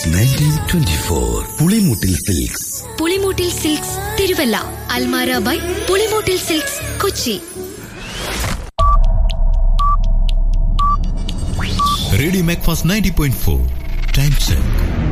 nineteen twenty four Pulimoottil silks Pulimoottil silks Thiruvalla Almara by Pulimoottil silks Kochi radio Macfast ninety point four time check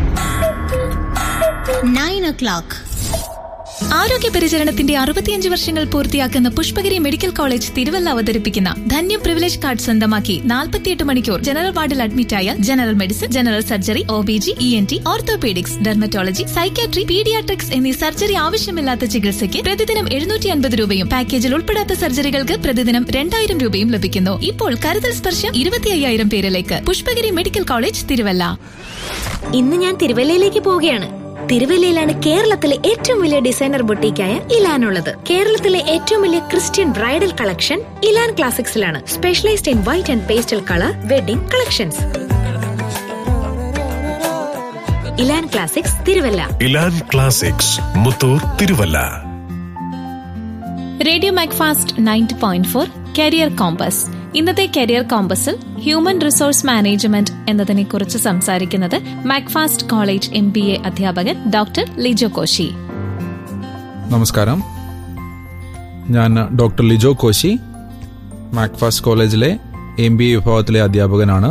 nine o'clock ആരോഗ്യ പരിചരണത്തിന്റെ അറുപത്തിയഞ്ച് വർഷങ്ങൾ പൂർത്തിയാക്കുന്ന Pushpagiri medical college Thiruvalla അവതരിപ്പിക്കുന്ന ധന്യം പ്രിവിലേജ് കാർഡ് സ്വന്തമാക്കി നാൽപ്പത്തിയെട്ട് മണിക്കൂർ ജനറൽ വാർഡിൽ അഡ്മിറ്റായ general medicine general surgery O B G E N T orthopaedics dermatology psychiatry paediatrics എന്നീ സർജറി ആവശ്യമില്ലാത്ത ചികിത്സയ്ക്ക് പ്രതിദിനം എഴുന്നൂറ്റി അൻപത് രൂപയും പാക്കേജിൽ ഉൾപ്പെടാത്ത സർജറികൾക്ക് പ്രതിദിനം രണ്ടായിരം രൂപയും ലഭിക്കുന്നു ഇപ്പോൾ കരുതൽ സ്പർശം ഇരുപത്തി അയ്യായിരം പേരിലേക്ക് പുഷ്പഗിരി മെഡിക്കൽ കോളേജ് തിരുവല്ല ഇന്ന് ഞാൻ തിരുവല്ലയിലേക്ക് പോവുകയാണ് തിരുവല്ലയിലാണ് കേരളത്തിലെ ഏറ്റവും വലിയ ഡിസൈനർ ബൊട്ടീക്കായ ഇലാൻ ഉള്ളത് കേരളത്തിലെ ഏറ്റവും വലിയ ക്രിസ്ത്യൻ ബ്രൈഡൽ കളക്ഷൻ ഇലാൻ ക്ലാസിക്സിലാണ് specialised in white and pastel colour wedding collections Elan classics Thiruvalla Elan classics Muthoor Thiruvalla radio Macfast ninety point four career compass ഇന്നത്തെ കരിയർ കോമ്പസിൽ ഹ്യൂമൻ റിസോഴ്സ് മാനേജ്മെന്റ് എന്നതിനെ കുറിച്ച് സംസാരിക്കുന്നത് Macfast college M B A അധ്യാപകൻ ഡോക്ടർ ലിജോ കോശി നമസ്കാരം ഞാൻ doctor Lijo Koshy Macfast കോളേജിലെ എം ബി എ വിഭാഗത്തിലെ അധ്യാപകനാണ്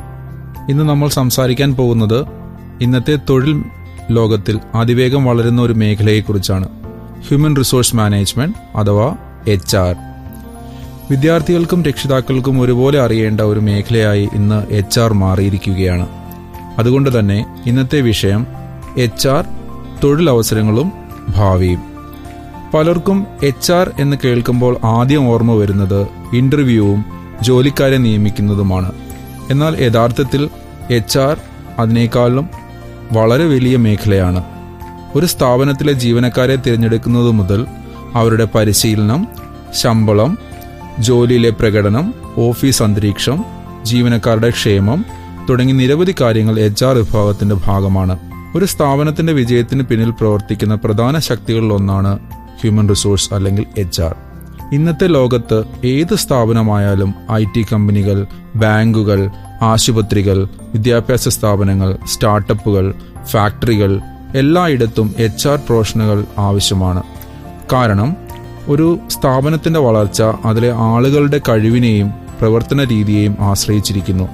ഇന്ന് നമ്മൾ സംസാരിക്കാൻ പോകുന്നത് ഇന്നത്തെ തൊഴിൽ ലോകത്തിൽ അതിവേഗം വളരുന്ന ഒരു മേഖലയെക്കുറിച്ചാണ് ഹ്യൂമൻ റിസോഴ്സ് മാനേജ്മെന്റ് അഥവാ എച്ച് ആർ വിദ്യാർത്ഥികൾക്കും രക്ഷിതാക്കൾക്കും ഒരുപോലെ അറിയേണ്ട ഒരു മേഖലയായി ഇന്ന് എച്ച് ആർ മാറിയിരിക്കുകയാണ് അതുകൊണ്ട് തന്നെ ഇന്നത്തെ വിഷയം എച്ച് ആർ തൊഴിലവസരങ്ങളും ഭാവിയും പലർക്കും എച്ച് ആർ എന്ന് കേൾക്കുമ്പോൾ ആദ്യം ഓർമ്മ വരുന്നത് ഇന്റർവ്യൂവും ജോലിക്കാരെ നിയമിക്കുന്നതുമാണ് എന്നാൽ യഥാർത്ഥത്തിൽ എച്ച് ആർ അതിനേക്കാളും വളരെ വലിയ മേഖലയാണ് ഒരു സ്ഥാപനത്തിലെ ജീവനക്കാരെ തിരഞ്ഞെടുക്കുന്നത് മുതൽ അവരുടെ പരിശീലനം ശമ്പളം ജോലിയിലെ പ്രകടനം ഓഫീസ് അന്തരീക്ഷം ജീവനക്കാരുടെ ക്ഷേമം തുടങ്ങി നിരവധി കാര്യങ്ങൾ എച്ച് ആർ വിഭാഗത്തിന്റെ ഭാഗമാണ് ഒരു സ്ഥാപനത്തിന്റെ വിജയത്തിന് പിന്നിൽ പ്രവർത്തിക്കുന്ന പ്രധാന ശക്തികളിലൊന്നാണ് ഹ്യൂമൻ റിസോഴ്സ് അല്ലെങ്കിൽ എച്ച് ആർ ഇന്നത്തെ ലോകത്ത് ഏത് സ്ഥാപനമായാലും ഐ ടി കമ്പനികൾ ബാങ്കുകൾ ആശുപത്രികൾ വിദ്യാഭ്യാസ സ്ഥാപനങ്ങൾ സ്റ്റാർട്ടപ്പുകൾ ഫാക്ടറികൾ എല്ലായിടത്തും എച്ച് ആർ പ്രൊഫഷനുകൾ ആവശ്യമാണ് കാരണം ഒരു സ്ഥാപനത്തിന്റെ വളർച്ച അതിലെ ആളുകളുടെ കഴിവിനെയും പ്രവർത്തന രീതിയെയും ആശ്രയിച്ചിരിക്കുന്നു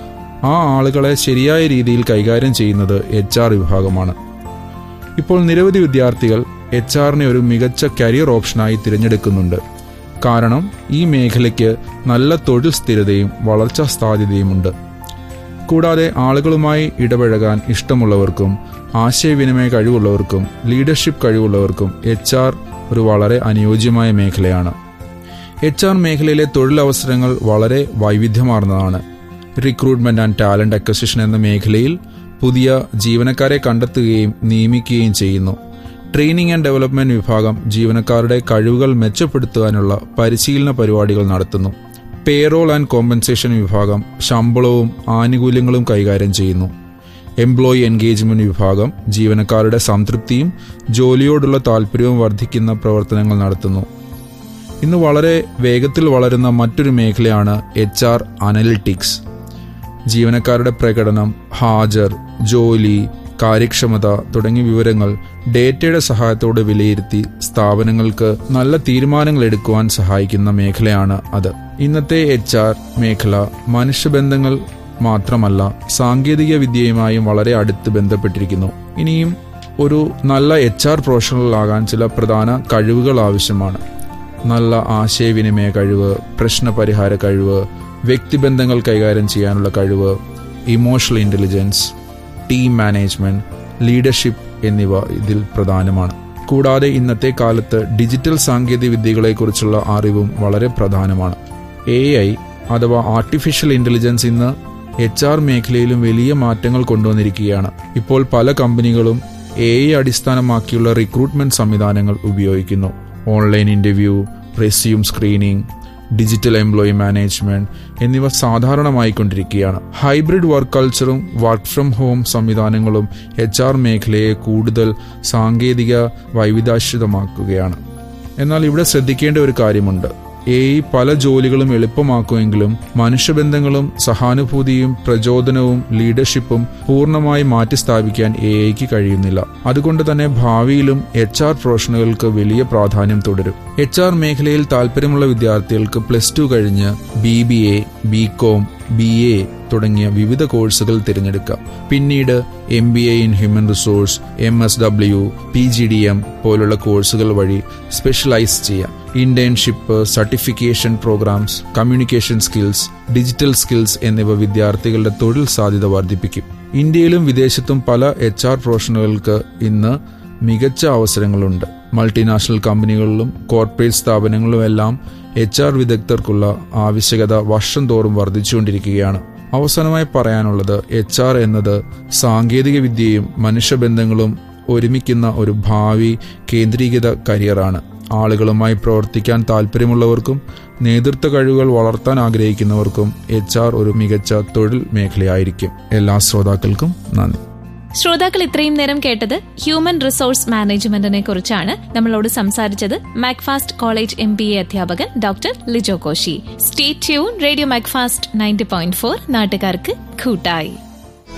ആ ആളുകളെ ശരിയായ രീതിയിൽ കൈകാര്യം ചെയ്യുന്നത് എച്ച് ആർ വിഭാഗമാണ് ഇപ്പോൾ നിരവധി വിദ്യാർത്ഥികൾ എച്ച് ആറിനെ ഒരു മികച്ച കരിയർ ഓപ്ഷനായി തിരഞ്ഞെടുക്കുന്നുണ്ട് കാരണം ഈ മേഖലയ്ക്ക് നല്ല തൊഴിൽ സ്ഥിരതയും വളർച്ചാ സാധ്യതയുമുണ്ട് കൂടാതെ ആളുകളുമായി ഇടപഴകാൻ ഇഷ്ടമുള്ളവർക്കും ആശയവിനിമയ കഴിവുള്ളവർക്കും ലീഡർഷിപ്പ് കഴിവുള്ളവർക്കും എച്ച് ആർ ഒരു വളരെ അനുയോജ്യമായ മേഖലയാണ് എച്ച് ആർ മേഖലയിലെ തൊഴിലവസരങ്ങൾ വളരെ വൈവിധ്യമാർന്നതാണ് റിക്രൂട്ട്മെന്റ് ആൻഡ് ടാലന്റ് അക്വസിഷൻ എന്ന മേഖലയിൽ പുതിയ ജീവനക്കാരെ കണ്ടെത്തുകയും നിയമിക്കുകയും ചെയ്യുന്നു ട്രെയിനിങ് ആൻഡ് ഡെവലപ്മെന്റ് വിഭാഗം ജീവനക്കാരുടെ കഴിവുകൾ മെച്ചപ്പെടുത്തുവാനുള്ള പരിശീലന പരിപാടികൾ നടത്തുന്നു പേറോൾ ആൻഡ് കോമ്പൻസേഷൻ വിഭാഗം ശമ്പളവും ആനുകൂല്യങ്ങളും കൈകാര്യം ചെയ്യുന്നു എംപ്ലോയി എൻഗേജ്മെന്റ് വിഭാഗം ജീവനക്കാരുടെ സംതൃപ്തിയും ജോലിയോടുള്ള താല്പര്യവും വർദ്ധിക്കുന്ന പ്രവർത്തനങ്ങൾ നടത്തുന്നു ഇന്ന് വളരെ വേഗത്തിൽ വളരുന്ന മറ്റൊരു മേഖലയാണ് എച്ച് ആർ അനലിറ്റിക്സ് ജീവനക്കാരുടെ പ്രകടനം ഹാജർ ജോലി കാര്യക്ഷമത തുടങ്ങിയ വിവരങ്ങൾ ഡേറ്റയുടെ സഹായത്തോടെ വിലയിരുത്തി സ്ഥാപനങ്ങൾക്ക് നല്ല തീരുമാനങ്ങൾ എടുക്കുവാൻ സഹായിക്കുന്ന മേഖലയാണ് അത് ഇന്നത്തെ എച്ച് ആർ മേഖല മനുഷ്യബന്ധങ്ങൾ മാത്രമല്ല സാങ്കേതിക വിദ്യയുമായും വളരെ അടുത്ത് ബന്ധപ്പെട്ടിരിക്കുന്നു ഇനിയും ഒരു നല്ല എച്ച് ആർ പ്രൊഫഷണൽ ആകാൻ ചില പ്രധാന കഴിവുകൾ ആവശ്യമാണ് നല്ല ആശയവിനിമയ കഴിവ് പ്രശ്നപരിഹാര കഴിവ് വ്യക്തിബന്ധങ്ങൾ കൈകാര്യം ചെയ്യാനുള്ള കഴിവ് emotional intelligence team management leadership എന്നിവ ഇതിൽ പ്രധാനമാണ് കൂടാതെ ഇന്നത്തെ കാലത്ത് ഡിജിറ്റൽ സാങ്കേതിക വിദ്യകളെക്കുറിച്ചുള്ള അറിവും വളരെ പ്രധാനമാണ് എ ഐ അഥവാ ആർട്ടിഫിഷ്യൽ ഇന്റലിജൻസ് ഇന്ന് എച്ച് ആർ മേഖലയിലും വലിയ മാറ്റങ്ങൾ കൊണ്ടുവന്നിരിക്കുകയാണ് ഇപ്പോൾ പല കമ്പനികളും എ ഐ അടിസ്ഥാനമാക്കിയുള്ള റിക്രൂട്ട്മെന്റ് സംവിധാനങ്ങൾ ഉപയോഗിക്കുന്നു online interview resume screening digital employee management എന്നിവ സാധാരണമായിക്കൊണ്ടിരിക്കുകയാണ് ഹൈബ്രിഡ് വർക്ക് കൾച്ചറും വർക്ക് ഫ്രം ഹോം സംവിധാനങ്ങളും എച്ച് ആർ മേഖലയെ കൂടുതൽ സാങ്കേതിക വൈവിധ്യാശ്രിതമാക്കുകയാണ് എന്നാൽ ഇവിടെ ശ്രദ്ധിക്കേണ്ട ഒരു കാര്യമുണ്ട് എ ഐ പല ജോലികളും എളുപ്പമാക്കുമെങ്കിലും മനുഷ്യബന്ധങ്ങളും സഹാനുഭൂതിയും പ്രചോദനവും ലീഡർഷിപ്പും പൂർണ്ണമായി മാറ്റിസ്ഥാപിക്കാൻ എ ഐക്ക് കഴിയുന്നില്ല അതുകൊണ്ട് തന്നെ ഭാവിയിലും എച്ച് ആർ പ്രൊഫഷണലുകൾക്ക് വലിയ പ്രാധാന്യം തുടരും എച്ച് ആർ മേഖലയിൽ താല്പര്യമുള്ള വിദ്യാർത്ഥികൾക്ക് പ്ലസ് ടു കഴിഞ്ഞ് B B A B com B A തുടങ്ങിയ വിവിധ കോഴ്സുകൾ തിരഞ്ഞെടുക്കാം പിന്നീട് M B A in human resource M S W P G D M പോലുള്ള കോഴ്സുകൾ വഴി സ്പെഷ്യലൈസ് ചെയ്യാം internship certification programmes communication skills digital skills എന്നിവ വിദ്യാർത്ഥികളുടെ തൊഴിൽ സാധ്യത വർദ്ധിപ്പിക്കും ഇന്ത്യയിലും വിദേശത്തും പല എച്ച് ആർ പ്രൊഫഷണലുകൾക്ക് ഇന്ന് മികച്ച അവസരങ്ങളുണ്ട് മൾട്ടിനാഷണൽ കമ്പനികളിലും കോർപ്പറേറ്റ് സ്ഥാപനങ്ങളിലുമെല്ലാം എച്ച് ആർ വിദഗ്ധർക്കുള്ള ആവശ്യകത വർഷം തോറും വർദ്ധിച്ചുകൊണ്ടിരിക്കുകയാണ് അവസാനമായി പറയാനുള്ളത് എച്ച് ആർ എന്നത് സാങ്കേതിക വിദ്യയും മനുഷ്യബന്ധങ്ങളും ഒരുമിക്കുന്ന ഒരു ഭാവി കേന്ദ്രീകൃത കരിയറാണ് ആളുകളുമായി പ്രവർത്തിക്കാൻ താല്പര്യമുള്ളവർക്കും നേതൃത്വ കഴിവുകൾ വളർത്താൻ ആഗ്രഹിക്കുന്നവർക്കും എച്ച് ആർ ഒരു മികച്ച തൊഴിൽ മേഖലയായിരിക്കും എല്ലാ ശ്രോതാക്കൾക്കും നന്ദി ശ്രോതാക്കൾ ഇത്രയും നേരം കേട്ടത് ഹ്യൂമൻ റിസോഴ്സ് മാനേജ്മെന്റിനെ കുറിച്ചാണ് നമ്മളോട് സംസാരിച്ചത് Macfast college M B A അധ്യാപകൻ doctor Lijo Koshy stay tune radio Macfast ninety point four നാട്ടുകാർക്ക് കൂട്ടായി